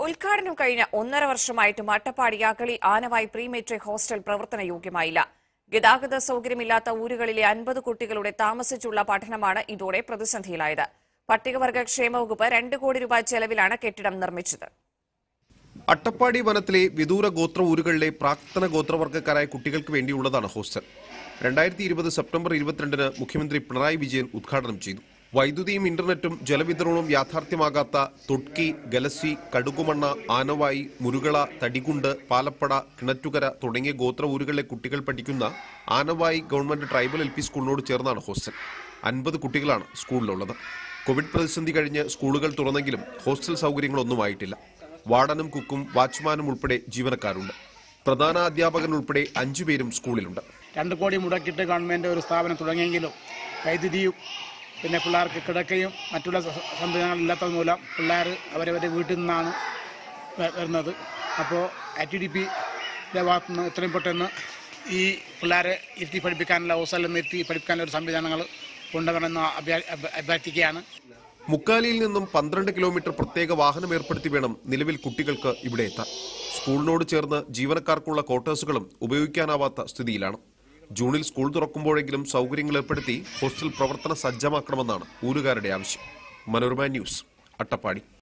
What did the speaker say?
ഉദ്ഘാടനം കഴിഞ്ഞ ഒന്നര വർഷമായിട്ടും Attappadi Agali Anavayi pre matric hostel പ്രവർത്തനയോഗ്യമായില്ല ഗതാഗത സൌകര്യമില്ലാത്ത ഊരുകളിലെ അൻപത് കുട്ടികളുടെ താമസിച്ചുള്ള പഠനമാണ് ഇതോടെ പ്രതിസന്ധിയിലായത് പട്ടികവർഗ ക്ഷേമ വകുപ്പ് രണ്ട് കോടി രൂപ ചെലവിലാണ് കെട്ടിടം നിർമ്മിച്ചത് അട്ടപ്പാടി വനത്തിലെ വിദൂര ഗോത്ര ഊരുകളിലെ പ്രാക്തന ഗോത്രവർഗ്ഗക്കാരായ കുട്ടികൾക്ക് വേണ്ടിയുള്ളതാണ് ഹോസ്റ്റൽ രണ്ടായിരത്തി ഇരുപത് സെപ്റ്റംബർ ഇരുപത്തിരണ്ടിന് മുഖ്യമന്ത്രി പിണറായി വിജയൻ ഉദ്ഘാടനം ചെയ്തു വൈദ്യുതിയും ഇന്റർനെറ്റും ജലവിതരണവും യാഥാർത്ഥ്യമാകാത്ത തൊട്ക്കി ഗലസി കടുകുമണ്ണ ആനവായി മുരുകള തടികുണ്ട് പാലപ്പട കിണറ്റുകര തുടങ്ങിയ ഗോത്ര ഊരുകളിലെ കുട്ടികൾ പഠിക്കുന്ന Anavayi government tribal L P സ്കൂളിനോട് ചേർന്നാണ് ഹോസ്റ്റൽ അൻപത് കുട്ടികളാണ് സ്കൂളിലുള്ളത് കോവിഡ് പ്രതിസന്ധി കഴിഞ്ഞ് സ്കൂളുകൾ തുറന്നെങ്കിലും ഹോസ്റ്റൽ സൗകര്യങ്ങളൊന്നുമായിട്ടില്ല വാർഡനും കുക്കും വാച്ച്മാനും ഉൾപ്പെടെ ജീവനക്കാരുണ്ട് പ്രധാന അധ്യാപകൻ ഉൾപ്പെടെ അഞ്ചുപേരും സ്കൂളിലുണ്ട് രണ്ട് കോടി മുടക്കിയിട്ട് ഗവൺമെൻറ് ഒരു സ്ഥാപനം തുടങ്ങിയെങ്കിലും വൈദ്യുതിയും പിന്നെ പിള്ളേർക്ക് കിടക്കയും മറ്റുള്ള സ- സംവിധാനങ്ങളില്ലാത്തത് മൂലം പിള്ളേർ അവരവരുടെ വീട്ടിൽ നിന്നാണ് വ- വരുന്നത് അപ്പോൾ ഐ ടി ഡി പിയുടെ ഭാഗത്തു നിന്ന് എത്രയും പെട്ടെന്ന് ഈ പിള്ളേരെ ഇരുത്തി പഠിപ്പിക്കാനുള്ള ഹോസ്റ്റലിൽ നിന്ന് ഇരുത്തി പഠിപ്പിക്കാനുള്ള ഒരു സംവിധാനങ്ങൾ കൊണ്ടുവരണമെന്ന് അഭ്യ- അഭ്യ- അഭ്യർത്ഥിക്കുകയാണ് മുക്കാലിയിൽ നിന്നും പന്ത്രണ്ട് കിലോമീറ്റർ പ്രത്യേക വാഹനം ഏർപ്പെടുത്തി വേണം നിലവിൽ കുട്ടികൾക്ക് ഇവിടെ എത്താൻ സ്കൂളിനോട് ചേർന്ന് ജീവനക്കാർക്കുള്ള ക്വാർട്ടേഴ്സുകളും ഉപയോഗിക്കാനാവാത്ത സ്ഥിതിയിലാണ് ജൂണിൽ സ്കൂൾ തുറക്കുമ്പോഴെങ്കിലും സൗകര്യങ്ങൾ ഏർപ്പെടുത്തി ഹോസ്റ്റൽ പ്രവർത്തന സജ്ജമാക്കണമെന്നാണ് ഊരുകാരുടെ ആവശ്യം മനോരമ ന്യൂസ് അട്ടപ്പാടി